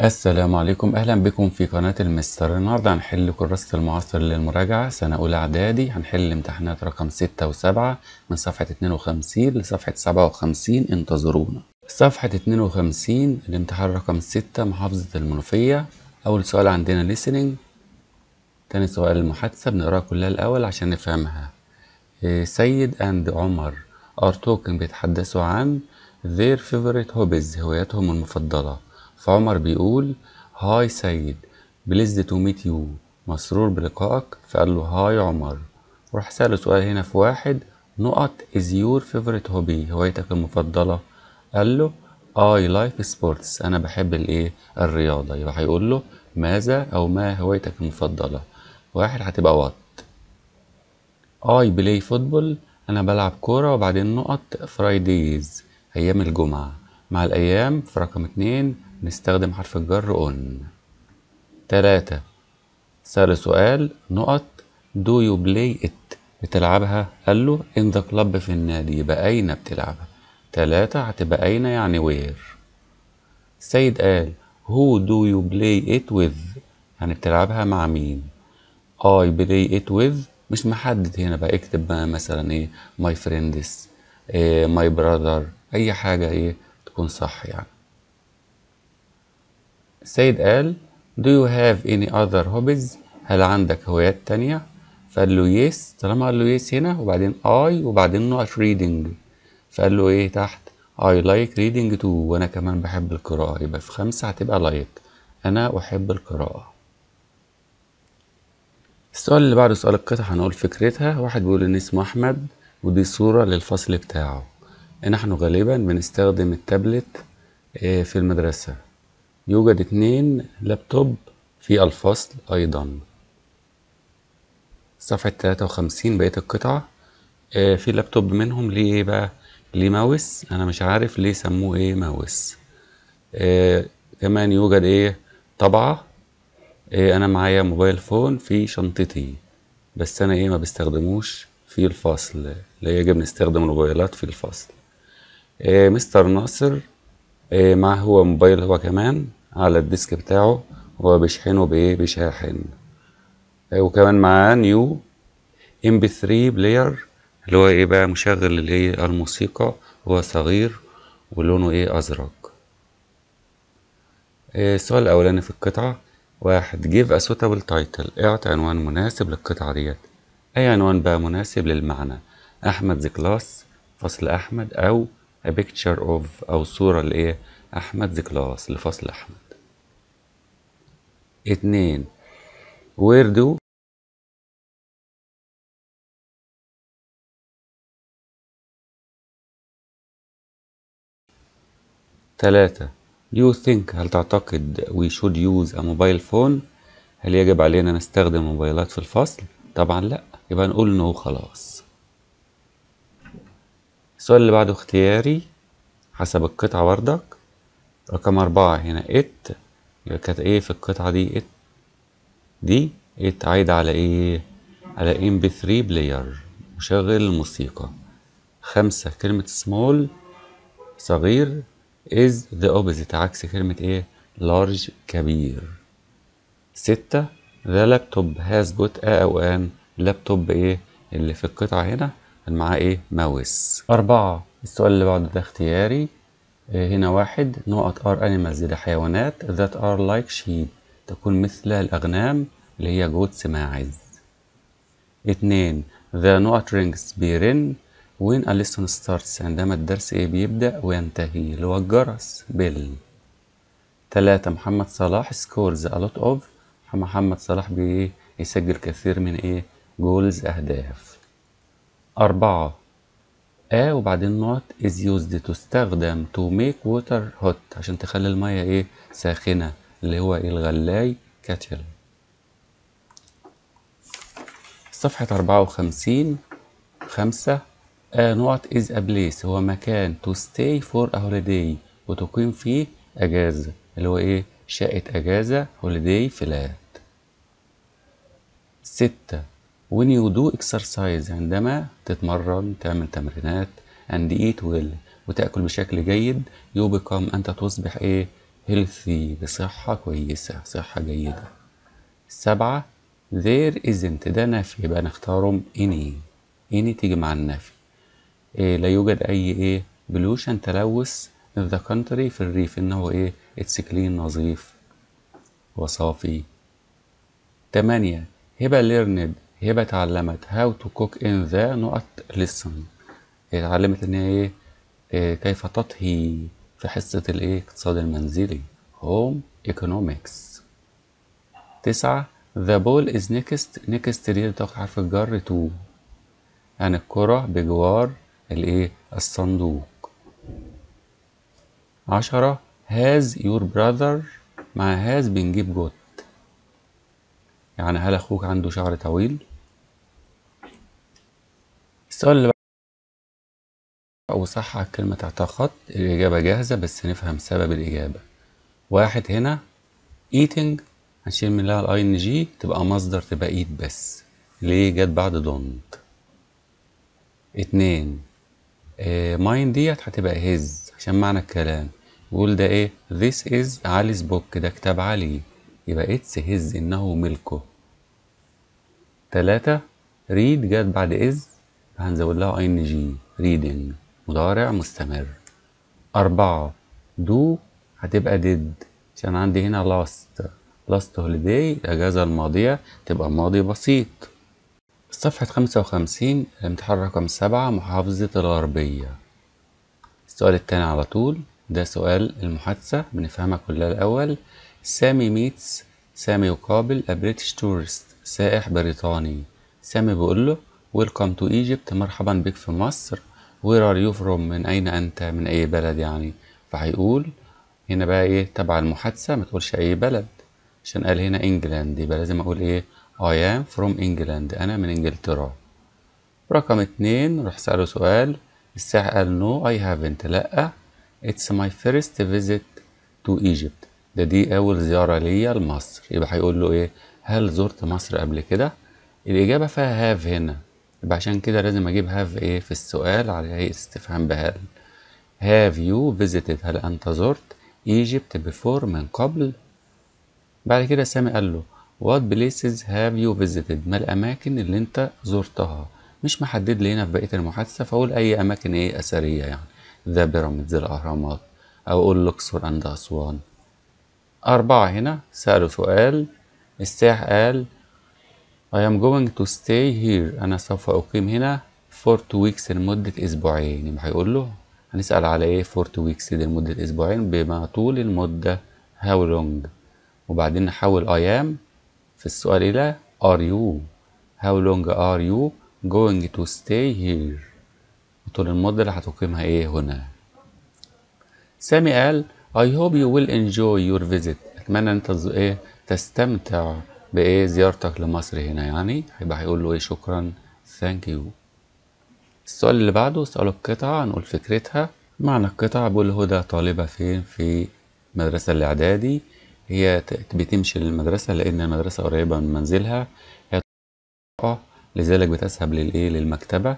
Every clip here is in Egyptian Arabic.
السلام عليكم أهلا بكم في قناة المستر النهاردة هنحل كراسة المعاصر للمراجعة سنة أولى إعدادي هنحل امتحانات رقم ستة وسبعة من صفحة اتنين وخمسين لصفحة سبعة وخمسين انتظرونا صفحة اتنين وخمسين الامتحان رقم ستة محافظة المنوفية أول سؤال عندنا listening تاني سؤال المحادثة بنقراها كلها الأول عشان نفهمها إيه، سيد أند عمر are talking بيتحدثوا عن their favorite hobbies هواياتهم المفضلة فعمر بيقول هاي سيد بليزد تو ميت يو مسرور بلقائك فقال له هاي عمر وراح سأله سؤال هنا في واحد نقط is your favorite hobby هوايتك المفضلة قال له I like sports أنا بحب الإيه الرياضة يبقى هيقول له ماذا أو ما هوايتك المفضلة واحد هتبقى وات I play football أنا بلعب كورة وبعدين نقط Fridays أيام الجمعة مع الأيام في رقم اتنين نستخدم حرف الجر on تلاتة سأل سؤال نقط do you play it بتلعبها قال له in the club في النادي يبقى أين بتلعبها تلاتة هتبقى أين يعني where سيد قال who do you play it with يعني بتلعبها مع مين I play it with مش محدد هنا بقى اكتب بقى مثلا ايه my friends إيه my brother اي حاجة ايه تكون صح يعني السيد قال do you have any other hobbies هل عندك هوايات تانية فقال له yes طالما قال له yes هنا وبعدين I وبعدين نقط reading فقال له ايه تحت I like reading too وانا كمان بحب القراءة يبقى في خمسة هتبقى like انا احب القراءة السؤال اللي بعده سؤال القطع هنقول فكرتها واحد بيقول ان اسمه احمد ودي صورة للفصل بتاعه نحن غالبا بنستخدم التابلت آه، في المدرسة يوجد اتنين لابتوب في الفصل أيضا صفحة تلاتة وخمسين بقية القطعة آه، في لابتوب منهم ليه ايه بقى ليه ماوس أنا مش عارف ليه سموه ايه ماوس آه، كمان يوجد ايه طبعة إيه انا معايا موبايل فون في شنطتي بس انا ايه ما بستخدموش في الفصل لا يجب نستخدم الموبايلات في الفصل إيه مستر ناصر إيه معاه هو موبايل هو كمان على الديسك بتاعه هو بيشحنه بايه بشاحن إيه وكمان معاه نيو ام بي 3 بلاير اللي هو ايه بقى مشغل اللي هي الموسيقى هو صغير ولونه ايه ازرق إيه السؤال الاولاني في القطعه واحد give a suitable title اعطي عنوان مناسب للقطعة ديت أي عنوان بقى مناسب للمعنى أحمد the class فصل أحمد أو a picture of أو صورة لإيه أحمد the class لفصل أحمد اتنين where do تلاتة you think هل تعتقد we should use a mobile phone هل يجب علينا نستخدم موبايلات في الفصل طبعا لا يبقى نقول نو خلاص السؤال اللي بعده اختياري حسب القطعة بردك رقم أربعة هنا it يبقى كانت ايه في القطعة دي it دي it عايدة على ايه على mp3 بلاير مشغل الموسيقى خمسة كلمة small صغير is the opposite عكس كلمة ايه large كبير ستة the laptop has got a أو an لابتوب ايه اللي في القطعة هنا اللي معاه ايه ماوس أربعة السؤال اللي بعده ده اختياري إيه هنا واحد نقط are animals ده حيوانات that are like sheep تكون مثل الأغنام اللي هي جوتس ماعز اتنين the نقط rings بيرن when a lesson starts عندما الدرس ايه بيبدأ وينتهي اللي هو الجرس بيل تلاتة محمد صلاح scores a lot of محمد صلاح بإيه يسجل كثير من إيه جولز أهداف أربعة A وبعدين نقط is used تستخدم to make water hot عشان تخلي المية إيه ساخنة اللي هو إيه الغلاي كاتل صفحة أربعة وخمسين خمسة A نقط is a place هو مكان to stay for a holiday وتقيم فيه أجازة اللي هو إيه شقة أجازة holiday فلات ستة when you do exercise عندما تتمرن تعمل تمرينات and eat well وتأكل بشكل جيد you become أنت تصبح إيه healthy بصحة كويسة صحة جيدة سبعة there isn't ده نفي يبقى نختارهم any any تيجي مع النفي إيه لا يوجد أي إيه pollution تلوث in the country في الريف إنه إيه it's clean نظيف وصافي تمانية هبة learned هبة اتعلمت how to cook in the نقط lesson اتعلمت إن هي إيه إيه كيف تطهي في حصة الإيه اقتصاد المنزلي home economics تسعة the ball is next next دي تاخد حرف الجر to يعني الكرة بجوار الإيه الصندوق عشرة has your brother مع has بنجيب جوت يعني هل أخوك عنده شعر طويل السؤال اللي بعده وصح على الكلمة تحتها خط الإجابة جاهزة بس نفهم سبب الإجابة واحد هنا eating هنشيل منها الاي ان جي تبقى مصدر تبقى ايت بس ليه جت بعد دونت اتنين آه ماين ديت هتبقى هيز عشان معنى الكلام يقول ده ايه this is علي's book ده كتاب علي يبقى اتس هيز انه ملكه تلاتة ريد جت بعد از هنزود لها اي ان جي reading مضارع مستمر أربعة دو هتبقى ديد عشان عندي هنا لاست لاست هوليداي الأجازة الماضية تبقى ماضي بسيط صفحة خمسة وخمسين الامتحان رقم سبعة محافظة الغربية السؤال التاني على طول ده سؤال المحادثة بنفهمها كلها الأول سامي ميتس سامي يقابل a British tourist سائح بريطاني سامي بيقول له welcome to Egypt مرحبا بك في مصر where are you from من أين أنت من أي بلد يعني فهيقول هنا بقى إيه تبع المحادثة ما تقولش أي بلد عشان قال هنا انجلاند يبقى لازم اقول ايه I am from England انا من انجلترا رقم اتنين راح سأله سؤال السائح قال no I haven't لا it's my first visit to Egypt ده دي اول زيارة ليا لمصر يبقى هيقول له ايه هل زرت مصر قبل كده الاجابة فيها have هنا يبقى عشان كده لازم اجيب have ايه في السؤال على هيئة استفهام بهل have you visited هل انت زرت Egypt before من قبل بعد كده سامي قال له What places have you visited؟ ما الأماكن اللي أنت زرتها؟ مش محدد لي هنا في بقية المحادثة فأقول أي أماكن إيه أثرية يعني ذا بيراميدز الأهرامات أو أقول الأقصر عند أسوان أربعة هنا سألوا سؤال السائح قال I am going to stay here أنا سوف أقيم هنا for two weeks لمدة أسبوعين يبقى هيقول له هنسأل على إيه for two weeks دي لمدة أسبوعين بما طول المدة how long وبعدين نحول I am في السؤال إلى are you how long are you going to stay here طول المدة اللي هتقيمها إيه هنا سامي قال I hope you will enjoy your visit أتمنى أنت إيه تستمتع بإيه زيارتك لمصر هنا يعني هيبقى هيقول له إيه شكرا thank you السؤال اللي بعده سؤال القطعة هنقول فكرتها معنى القطعة بيقول هدى طالبة فين في مدرسة الإعدادي هي بتمشي للمدرسة لأن المدرسة قريبة من منزلها هي لذلك بتذهب للإيه للمكتبة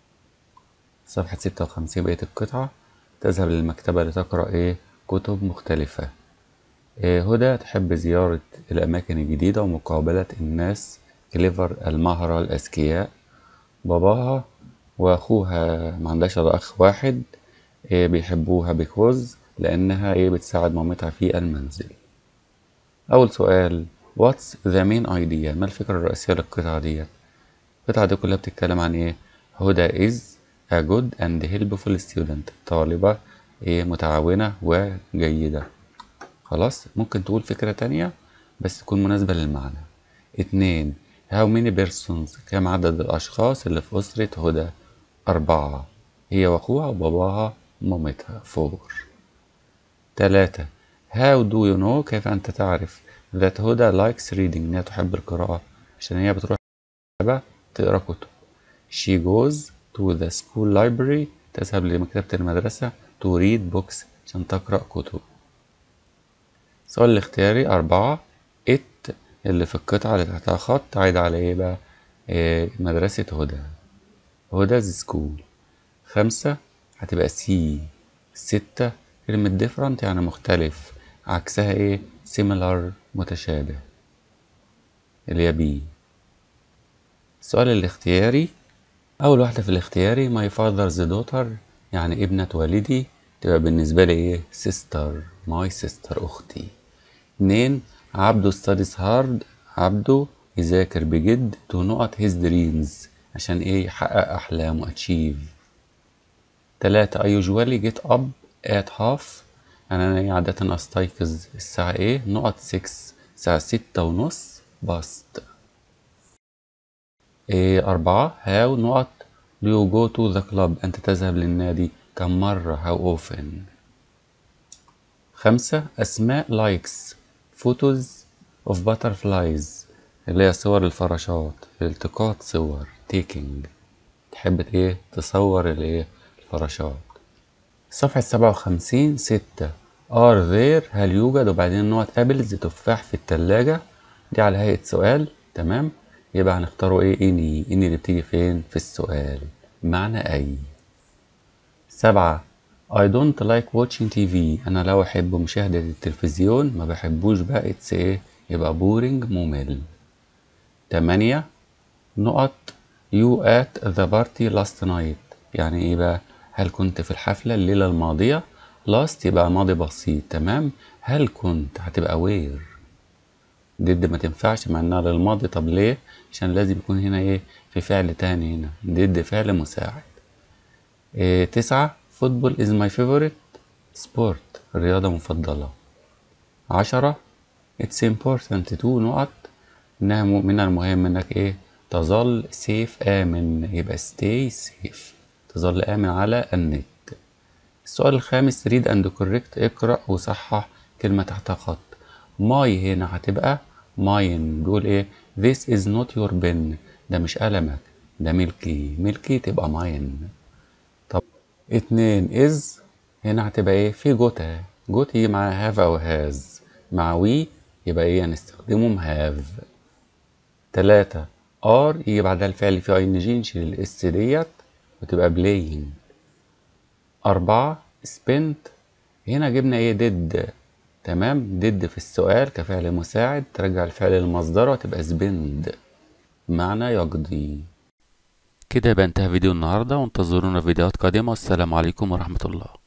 صفحة ستة وخمسين بقية القطعة تذهب للمكتبة لتقرأ إيه كتب مختلفة إيه هدى تحب زيارة الأماكن الجديدة ومقابلة الناس كليفر المهرة الأذكياء باباها وأخوها ما عندهاش إلا أخ واحد إيه بيحبوها بيكوز لأنها إيه بتساعد مامتها في المنزل أول سؤال What's the main idea؟ ما الفكرة الرئيسية للقطعة ديت؟ القطعة دي كلها بتتكلم عن إيه؟ هدى is a good and helpful student طالبة إيه متعاونة وجيدة خلاص ممكن تقول فكرة تانية بس تكون مناسبة للمعنى اتنين how many persons كم عدد الأشخاص اللي في أسرة هدى أربعة هي وأخوها وباباها ومامتها فور تلاتة How do you know كيف أنت تعرف that هدى likes reading إنها تحب القراءة عشان هي بتروح تقرأ كتب she goes to the school library تذهب لمكتبة المدرسة to read books عشان تقرأ كتب السؤال الاختياري أربعة it اللي في القطعة اللي تحتها خط عايد على إيه بقى إيه مدرسة هدى هدى school خمسة هتبقى سي ستة كلمة different يعني مختلف عكسها ايه similar متشابه اللي هي بي السؤال الاختياري أول واحدة في الاختياري my father's daughter يعني ابنة والدي تبقى بالنسبة لي ايه sister my sister أختي اتنين عبده studies hard عبده يذاكر بجد to نقط his dreams عشان ايه يحقق أحلامه achieve تلاتة I usually get up at half أنا إيه عادة أستيقظ الساعة إيه نقط 6 الساعة ستة ونص باست إيه أربعة how نقط do you go to the club أنت تذهب للنادي كم مرة how often خمسة أسماء likes photos of butterflies اللي هي صور الفراشات التقاط صور taking تحب ايه تصور الايه الفراشات صفحة سبعة وخمسين ستة are there هل يوجد وبعدين نوع ابلز تفاح في التلاجة دي على هيئة سؤال تمام يبقى هنختاره ايه اني اني اللي بتيجي فين في السؤال معنى اي سبعة I don't like watching TV أنا لا أحب مشاهدة التلفزيون ما بحبوش بقى اتس ايه يبقى بورينج ممل تمانية نقط you at the party last night يعني ايه بقى هل كنت في الحفلة الليلة الماضية last يبقى ماضي بسيط تمام هل كنت هتبقى where ضد ما تنفعش مع انها للماضي طب ليه عشان لازم يكون هنا ايه في فعل تاني هنا ضد فعل مساعد إيه تسعة فوتبول is my favorite sport رياضة مفضلة عشرة it's important to نقط انها من المهم انك ايه تظل سيف آمن يبقى stay safe تظل آمن على النت السؤال الخامس read and correct اقرأ وصحح كلمة تحت خط ماي هنا هتبقى ماين بيقول ايه this is not your pen ده مش قلمك ده ملكي ملكي تبقى ماين طب اتنين is هنا هتبقى ايه في جوتا جوت يجي مع have او has مع وي يبقى ايه هنستخدمهم have تلاتة ار يجي بعدها الفعل في اي نجي نشيل الاس ديت وتبقى playing أربعة spent هنا جبنا ايه did تمام did في السؤال كفعل مساعد ترجع الفعل لمصدره وتبقى spend معنى يقضي كده يبقى انتهى فيديو النهاردة وانتظرونا في فيديوهات قادمة والسلام عليكم ورحمة الله